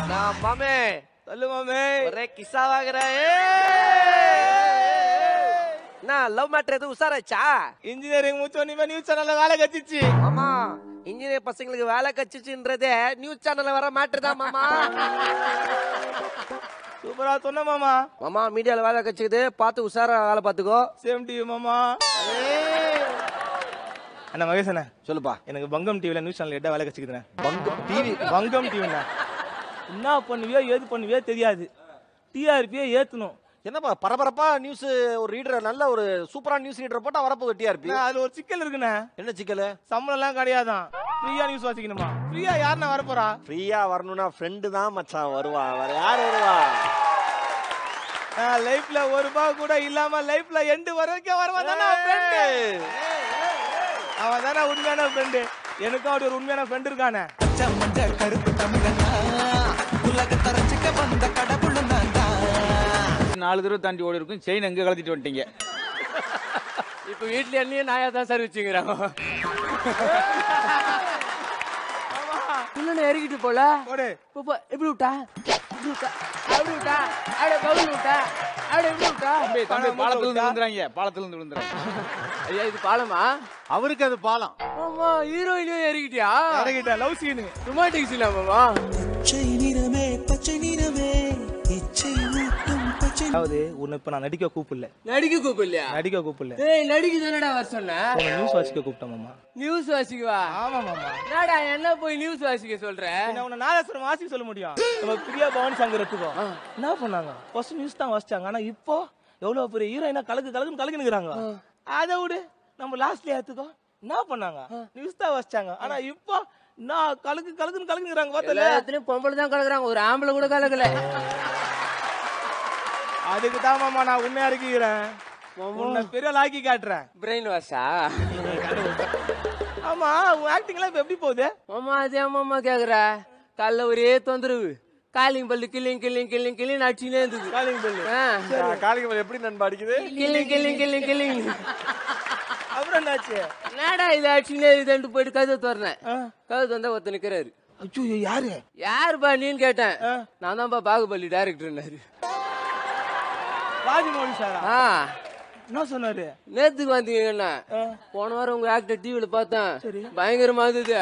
நான் மாமே சொல்லு மாமே ஒரே கிஸ்ஸா வாங்குற நான் லவ் மேட்ரு எதுவும் உசாராச்சா இன்ஜினியரிங் முடிச்சோன்னே நியூஸ் சேனல்ல வேலை கச்சிச்சு மாமா இன்ஜினியர் பசங்களுக்கு வேலை கச்சிச்சுன்றதே நியூஸ் சேனல்ல வர மேட்ரு தான் மாமா சூப்பரா சொன்ன மாமா மாமா மீடியால வேலை கச்சிக்குது பார்த்து உஷாரா வேலை பார்த்துக்கோ சேம் டிவி மாமா அண்ணா மகேஷ் அண்ணா சொல்லுப்பா எனக்கு பங்கம் டிவில நியூஸ் சேனல் எட்ட வேலை கச்சிக்குதுண்ணே பங்கம் டிவி பங்கம் டிவிண்ணா என்ன பண்ணுவியோ ஏது பண்ணுவியோ தெரியாது டிஆர்பியை ஏத்தணும் என்னப்பா பரபரப்பா நியூஸ் ஒரு ரீடர் நல்ல ஒரு சூப்பரான நியூஸ் ரீடர் போட்டா வரப்போகுது டிஆர்பி அண்ணா, அதுல ஒரு சிக்கல் இருக்குண்ணே என்ன சிக்கல் சம்பளம் எல்லாம் கிடையாதான் ஃப்ரீயா நியூஸ் வாசிக்கணுமா ஃப்ரீயா யாருண்ணா வரப்போறா ஃப்ரீயா வரணும்னா ஃப்ரெண்டு தான் மச்சான் வருவா வேற யார் வருவா நான் லைஃப்ல ஒரு ரூபாய் கூட இல்லாம லைஃப்ல எண்டு வரைக்கும் வருவான் தானே ஃப்ரெண்டு அவன் தானே உண்மையான ஃப்ரெண்டு எனக்கும் அப்படி ஒரு உண்மையான ஃப்ரெண்ட் இருக்கானே நாலு தடவை தாண்டி ஓடி இருக்கும் செயின் எங்க கலத்திட்டு வந்துட்டீங்க இப்ப வீட்ல என்னையும் நாயா தான் சார் வச்சுக்கிறாங்க இன்னொன்னு இறக்கிட்டு போல போடு இப்போ எப்படி விட்டா இப்படி விட்டா அப்படி விட்டா அப்படியே கவுளி விட்டா அப்படியே எப்படி விட்டா தம்பி தம்பி பணம் பாலத்துல இருந்து விட்டா? விழுந்துறாங்க பாலத்துல இருந்து விழுந்துறாங்க ஐயா இது பாலமா அவருக்கு அது பாலம் ஆமா ஹீரோயினையும் இறக்கிட்டியா இறங்கிட்டேன் லவ் சீனு ரொமான்டிக் சீனா மாமா அதாவது உன்னை இப்ப நான் நடிக்க கூப்பிடல நடிக்க கூப்பிடலையா நடிக்க கூப்பிடல ஏய் நடிக்க தானடா வர சொன்ன உன்னை நியூஸ் வாசிக்க கூப்பிட்டேன் மாமா நியூஸ் வாசிக்கவா ஆமா மாமா என்னடா என்ன போய் நியூஸ் வாசிக்க சொல்ற என்ன உன்னை நாதஸ்வரம் வாசிக்க சொல்ல முடியும் நம்ம பிரியா பவானி சங்கர் எடுத்துக்கோ என்ன பண்ணாங்க ஃபர்ஸ்ட் நியூஸ் தான் வாசிச்சாங்க ஆனா இப்போ எவ்வளவு பெரிய ஹீரோயினா கலக்கு கலக்குன்னு கலக்குனுக்குறாங்க அதை விடு நம்ம லாஸ்ட்ல எடுத்துக்கோ என்ன பண்ணாங்க நியூஸ் தான் வாசிச்சாங்க ஆனா இப்போ நான் கலக்கு கலக்குன்னு கலக்குனுக்குறாங்க பார்த்தல எல்லாத்துலயும் பொம்பளை தான் கலக்குறாங்க ஒரு ஆம்பளை கூட கலக்கல அதுக்கு தான் மாமா நான் உண்மையா இருக்கிறேன் உன்னை பெரிய லாக்கி காட்டுறேன் பிரெயின் வாஷா ஆமா உன் ஆக்டிங் எல்லாம் இப்ப எப்படி போகுது மாமா அதே மாமா கேக்குற காலைல ஒரே தொந்தரவு காலிங் பல்லு கிள்ளிங் கிள்ளிங் கிள்ளிங் கிள்ளிங் அடிச்சுனே இருந்தது காலிங் பெல்லு ஆ. காளிங்க எப்படி நண்பா அடிக்குது கிள்ளிங் கிள்ளிங் கிள்ளிங் கிள்ளிங் அப்புறம் என்னாச்சு என்னடா இது அடிச்சுனே இதுன்ட்டு போயிட்டு கதவு திறந்தேன் கதவு திறந்தா ஒருத்தர் நிக்கிறாரு அச்சோ யாரு யாருப்பா நீன்னு கேட்டேன் நான் தான்ப்பா பாகுபலி டைரக்டர்னாரு ராஜமௌலி சாரா ஆ என்ன சொன்னாரு நேத்துக்கு வந்தீங்கன்னா போன வாரம் உங்க ஆக்டர் டிவில பார்த்தேன் பயங்கரமா இருந்தது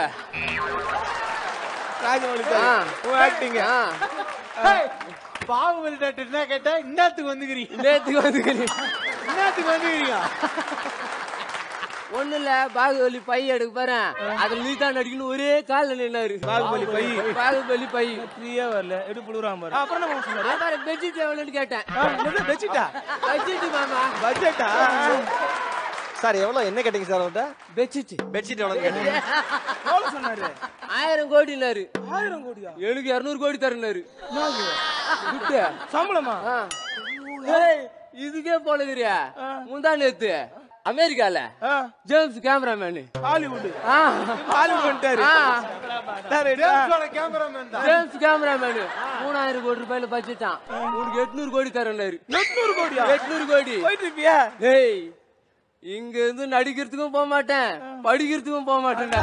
ராஜமௌலி ஆ. சார் உன் ஆக்டிங் ஆ, பாகுபலி டாக்டர் என்ன கேட்டா இன்னத்துக்கு வந்துக்கிறீங்க நேத்துக்கு வந்துக்கிறீங்க இன்னத்துக்கு வந்துக்கிறீங்க ஒண்ணு இல்ல பாகுபலி பை எடுக்க பாரு அதுல நீ தான் நடிக்கணும் ஒரே கால்ல நின்னாரு பாகுபலி பை. பாகுபலி பை ஃப்ரீயா வரல எப்படி புழுறாம பாரு அப்புறம் என்ன சொன்னாரு அப்புறம் பெட்ஷீட் எவ்வளவுன்னு கேட்டேன் பெட்ஷீட்டா பெட்ஷீட் மாமா பட்ஜெட்டா சார் எவ்வளவு என்ன கேட்டீங்க சார் அவர்கிட்ட பெட்ஷீட் பெட்ஷீட் எவ்வளவு கேட்டீங்க எவ்வளவு சொன்னாரு ஆயிரம் கோடினாரு ஆயிரம் கோடியா எனக்கு இருநூறு கோடி தரனாரு துட்டு. சம்பளமா ஆ. ஏய், இதுக்கே போலகிறியா முந்தா நேத்து அமெரிக்கால ஆ, ஜேம்ஸ் கேமராமேனு ஹாலிவுட் ஆ ஹாலிவுட் வந்துட்டாரு ஆ. சரி, கேமராமேன் தான் ஜேம்ஸ் கேமராமேனு மூணாயிரம் கோடி ரூபாயில பட்ஜெட்டான் உனக்கு எட்நூறு கோடி தரனாரு எட்நூறு கோடியா எட்நூறு கோடி போயிட்டு இருப்பியா ஏய் இங்க இருந்து நடிக்கிறதுக்கும் போக மாட்டேன் படிக்கிறதுக்கும் போக மாட்டேன்டா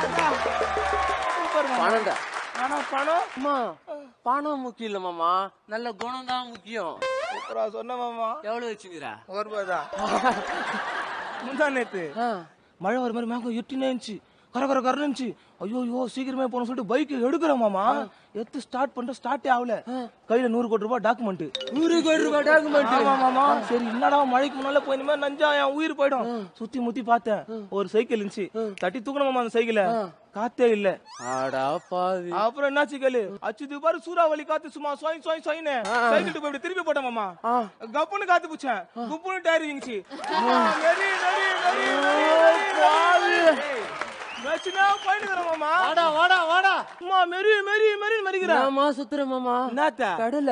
பணம்டா ஆனா பணம் அம்மா பணம் முக்கியம் இல்ல மாமா நல்ல குணம் தான் முக்கியம் சூப்பரா சொன்ன மாமா எவ்வளவு வச்சுக்கிறா ஒரு ரூபாய் தான் முந்தா நேத்து மழை வர மாதிரி மேகம் இருட்டினே இருந்துச்சு கர கர கரன்னு இருந்துச்சு ஐயோ ஐயோ சீக்கிரமே போகணும் சொல்லிட்டு பைக் எடுக்கிறேன் மாமா எடுத்து ஸ்டார்ட் பண்ணிட்டு ஸ்டார்ட்டே ஆகல கையில நூறு கோடி ரூபாய் டாக்குமெண்ட் நூறு கோடி ரூபாய் டாக்குமெண்ட் ஆமா மாமா சரி என்னடா மழைக்கு முன்னால போய் இந்த மாதிரி நஞ்சா என் உயிர் போயிடும் சுத்தி முத்தி பார்த்தேன் ஒரு சைக்கிள் இருந்துச்சு தட்டி தூக்கணும் மாமா அந்த சைக்கிள காத்தே இல்ல ஆடா பாவி அப்புறம் என்னாச்சு கேளு அச்சுது பாரு சூறாவளி காத்து சும்மா சொய் சொய் சொயின்னு சைக்கிள் போய் இப்படி திருப்பி போட்டேன் மாமா கப்புன்னு காத்து புச்சேன் குப்புன்னு டயர் வீங்கிச்சு நரி நரி நரி நச்சுனா போயிட்டு மாமா வாடா வாடா வாடா அம்மா மெரி மெரி மெரி மறிக்கிறேன் மாமா சுத்துற மாமா என்னத்த கடல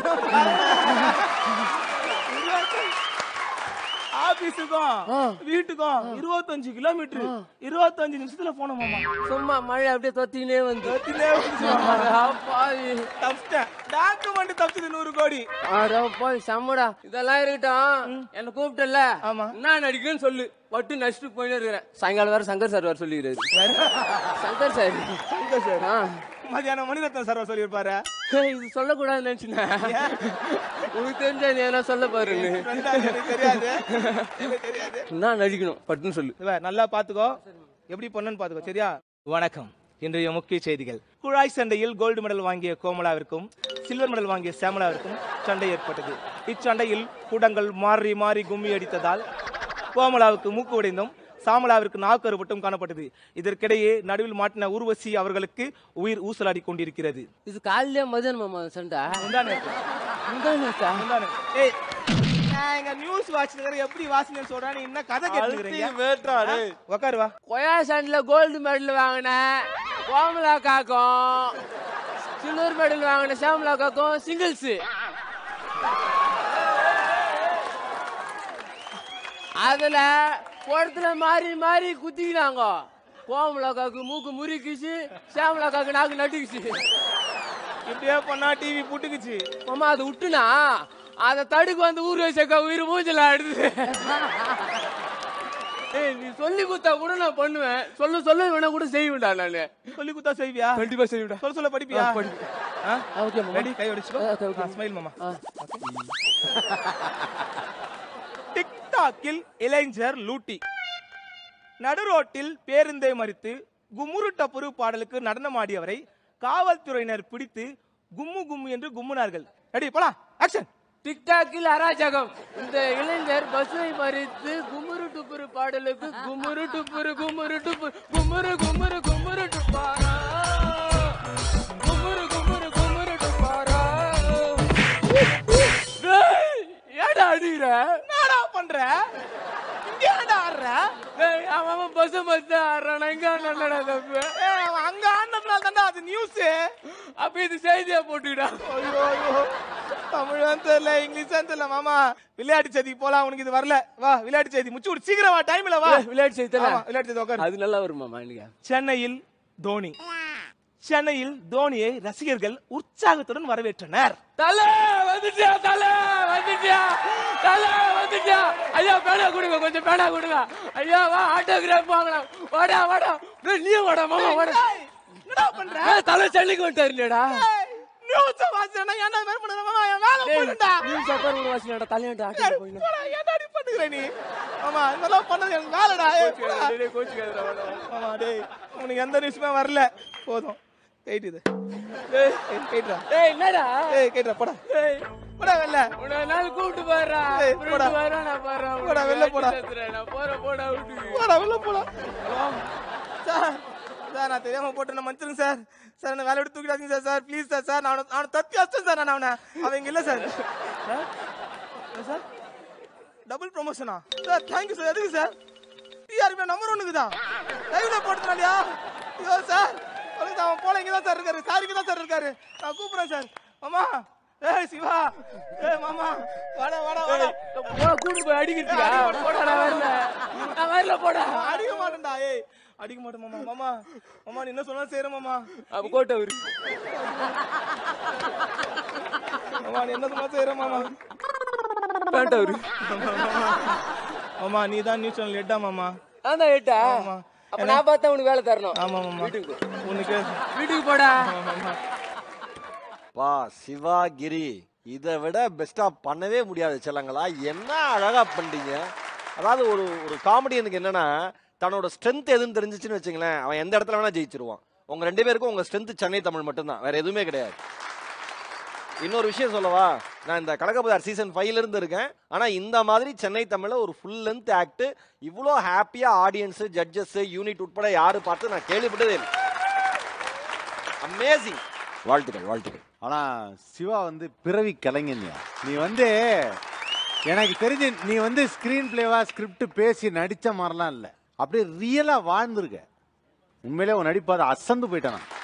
ஆபீஸுக்கும் வீட்டுக்கும் இருபத்தஞ்சு கிலோமீட்டர் இருபத்தஞ்சு நிமிஷத்துல போனோம் மாமா சும்மா மழை அப்படியே தொத்தினே வந்து கத்திலே வந்துச்சு மாமா. ஆடா பாவி தப்பிச்சிட்டேன் டாக்குமெண்ட் தப்பிச்சது நூறு கோடி ஆடா பாவி செம்மடா இதெல்லாம் இருக்கட்டும் என்ன கூப்பிட்டல ஆமா. என்ன நடிக்கணும்னு சொல்லு பட்டு நடிச்சுட்டு போயிட்டே இருக்கிறேன் சாயங்காலம் வேற சங்கர் சார் வர சொல்லிக்கிறாரு சங்கர் சார் சங்கர் சார் ஆ மதியானம் மணிரத்னம் சார் சொல்லியிருப்பாரு ஏய், இது சொல்லக்கூடாதுன்னு நினைச்சுனேன் உனக்கு தெரிஞ்சது எதனா சொல்ல பாருன்னு friend ஆ எனக்கு தெரியாது எனக்கு தெரியாது நான் நடிக்கணும் பட்டுன்னு சொல்லு இவ, நல்லா பாத்துக்கோ எப்படி பண்ணன்னு பாத்துக்கோ சரியா வணக்கம் இன்றைய முக்கிய செய்திகள் குழாய் சண்டையில் கோல்டு மெடல் வாங்கிய கோமலாவிற்கும் சில்வர் மெடல் வாங்கிய சேமலாவிற்கும் சண்டை ஏற்பட்டது இச்சண்டையில் குடங்கள் மாறி மாறி கும்மி அடித்ததால் கோமலாவுக்கு மூக்கு உடைந்தும் சாமலாவிற்கு நாக்கு அறுபட்டும் காணப்பட்டது இதற்கிடையே நடுவில் மாட்டின ஊர்வசி அவர்களுக்கு உயிர் ஊசலாடி கொண்டிருக்கிறது இது காலையிலே மதியானம் மாமா சண்டை முந்தானே முந்தானே சார். முந்தானே ஏய் நான் எங்க நியூஸ் வாட்ச் எப்படி வாசினு சொல்றான்னு என்ன கதை கேட்டுக்கிறீங்க வேட்டா டேய் உக்காரு வா கொயா சண்டையில கோல்டு மெடல் வாங்கினேன் கோமலா காக்கும் சில்வர் மெடல் வாங்கின சாமலா காக்கும் சிங்கிள்ஸ் அதுல குடத்துல மாறி மாறி குத்திக்கினாங்க கோமலாக்காக்கு மூக்கு முறிக்குச்சு சாமலாக்காக்கு நாக்கு நட்டுக்குச்சு இப்படியே பண்ணா டிவி புட்டுக்குச்சு மாமா அதை விட்டுனா அதை தடுக்கு வந்து ஊர் வச்சக்கா உயிர் மூஞ்சல ஆடுது ஏய் நீ சொல்லி கொடுத்தா கூட நான் பண்ணுவேன் சொல்ல சொல்ல வேணா கூட செய்வேன்டா நானு சொல்லி குத்தா செய்வியா கண்டிப்பா செய்வேன்டா சொல்ல சொல்ல படிப்பியா ஆ, படிப்பேன். ஓகே மாமா ரெடி கை அடிச்சுக்கோ ஆ, okay, okay. ஸ்மைல் மாமா ஆ. டிக்டாக்கில் இளைஞர் லூட்டி நடுரோட்டில் பேருந்தை மறித்து கும்முரு டப்புரு பாடலுக்கு நடனமாடியவரை காவல்துறையினர் பிடித்து கும்மு கும்மு என்று கும்முனார்கள் ரெடி போலாம் ஆக்ஷன் டிக்டாக்கில் அராஜகம் இந்த இளைஞர் பஸ்ஸை மறித்து குமுறு டுப்புரு பாடலுக்கு குமுறு டுப்புரு குமுறு டுப்பு குமுறு குமுறு குமுறு டுப்பாரா குமுறு குமுறு குமுறு டுப்பாரா டேய், ஏன்டா அடிக்கிற என்னடா பண்ற இங்க என்னடா ஆடுற டேய், அவன் பஸ் மறித்து ஆடுறான் எங்க ஆடுறான்டா தப்பு ஏய், அவன் அங்க ஆடினதுனால தான்டா அது நியூஸ் அப்ப இது செய்தியா போட்டுக்கிடா ஐயோ ஐயோ தமிழும் தெரியல இங்கிலீஷும் தெரியல மாமா விளையாட்டு செய்திக்கு போலாம் உனக்கு இது வரல வா விளையாட்டு செய்தி முச்சு விடு சீக்கிரம் வா டைம்ல வா விளையாட்டு செய்தி ஆமா, விளையாட்டு செய்தி உட்காரு அது நல்லா வருமாமா எனக்கு சென்னையில் தோனி சென்னையில் தோனியை ரசிகர்கள் உற்சாகத்துடன் வரவேற்றனர் தல வந்துட்டியா தல வந்துட்டியா தல வந்துட்டியா ஐயா பேனா கொடுங்க கொஞ்சம் பேனா கொடுங்க ஐயா வா ஆட்டோகிராஃப் வாங்கலாம் வாடா வாடா டேய், நீயும் வாடா மாமா வாடா ஏய், என்னடா பண்ற ஏய், தலை சென்னைக்கு வந்துட்டாரு இல்லையாடா நியூஸ் வாசினா என்ன மாதிரி பண்ணுற மாமா என் மேல போடுடா நீ சப்பர் கூட வாசினாடா தலையாண்ட ஆட்டோ போயினா போடா என்னடி பண்ணுகிற நீ மாமா இதெல்லாம் பண்ணது எனக்கு வேலைடா ஏய், போடா. கோச்சுக்காதடா வாடா மாமா டேய் உனக்கு எந்த நியூஸுமே வரல போதும் கேட்டு இது ஏய் கேட்டுடா ஏய் என்னடா ஏய் கேட்டுடா போடா ஏய் போடா வெளில உன்னை ஒரு நாள் கூப்பிட்டு பாருடா ஏய், கூப்பிட்டு போடா. பாருடா நான் பாருடா போடா, வெளில போடா. நான் போறேன் போடா விட்டுக்கு போடா வெளில போடா சார் சார் நான் தெரியாம போட்டேன் மன்னிச்சிருங்க சார் சார் என்ன வேலை விட்டு தூக்கிடாதீங்க sir sir please sir sir நான் அவனை தத்தி வச்சேன் சார் நான் அவனை அவன் இங்க இல்ல சார் சார் என்ன சார் டபுள் ப்ரொமோஷனா சார் தேங்க்யூ சார் எதுக்கு சார் டிஆர்பி நம்பர் ஒன்றுக்கு தான் லைவ்ல போட்டுறாடியா ஐயோ சார் அதுக்கு தான் அவன் போல இங்க தான் சார் இருக்காரு சார் இங்க தான் சார் இருக்காரு நான் கூப்பிடுறேன் சார் மாமா ஏய் சிவா ஏய் மாமா வாடா வாடா வாடா போடா கூட்டு போய் அடிக்கிறதுக்கா போடா நான் வரல நான் வரல போடா அடிக்க மாட்டேன்டா ஏய் அடிக்க மாட்டேன் மாமா மாமா மாமா நீ என்ன சொன்னா செய்யற மாமா அப்ப கோட்டை விரு மாமா நீ என்ன சொன்னா செய்யற மாமா பேண்ட விரு மாமா நீ தான் நியூஸ் சேனல் எட்டா மாமா நான் தான் ஏட்டா ஆமா. அப்ப நான் பார்த்தா உனக்கு வேலை தரணும் ஆமா மாமா வீட்டுக்கு போ. உனக்கு வீட்டுக்கு போடா மாமா வா சிவாகிரி இதை விட பெஸ்டா பண்ணவே முடியாது செல்லங்களா என்ன அழகா பண்றீங்க அதாவது ஒரு ஒரு காமெடியனுக்கு என்னன்னா தன்னோட ஸ்ட்ரென்த் எதுன்னு தெரிஞ்சிச்சுன்னு வச்சுங்களேன் அவன் எந்த இடத்துல வேணா ஜெயிச்சிருவான் உங்க ரெண்டு பேருக்கும் உங்க ஸ்ட்ரென்த் சென்னை தமிழ் மட்டும்தான் வேற எதுவுமே கிடையாது இன்னொரு விஷயம் சொல்லவா நான் இந்த கனகபதார் சீசன் ஃபைவ்ல இருந்து இருக்கேன் ஆனா இந்த மாதிரி சென்னை தமிழ்ல ஒரு ஃபுல் லென்த் ஆக்ட் இவ்வளோ ஹாப்பியா ஆடியன்ஸ் ஜட்ஜஸ் யூனிட் உட்பட யாரு பார்த்து நான் கேள்விப்பட்டதே இல்லை அமேசிங் வாழ்த்துக்கள் வாழ்த்துக்கள் ஆனா சிவா வந்து பிறவி கலைஞன்யா நீ வந்து எனக்கு தெரிஞ்சு நீ வந்து ஸ்கிரீன் பிளேவா ஸ்கிரிப்ட் பேசி நடிச்ச மாதிரிலாம் இல்ல அப்படியே ரியலா வாழ்ந்திருக்க உண்மையிலே உன் நடிப்பாத அசந்து போயிட்டான் நான்.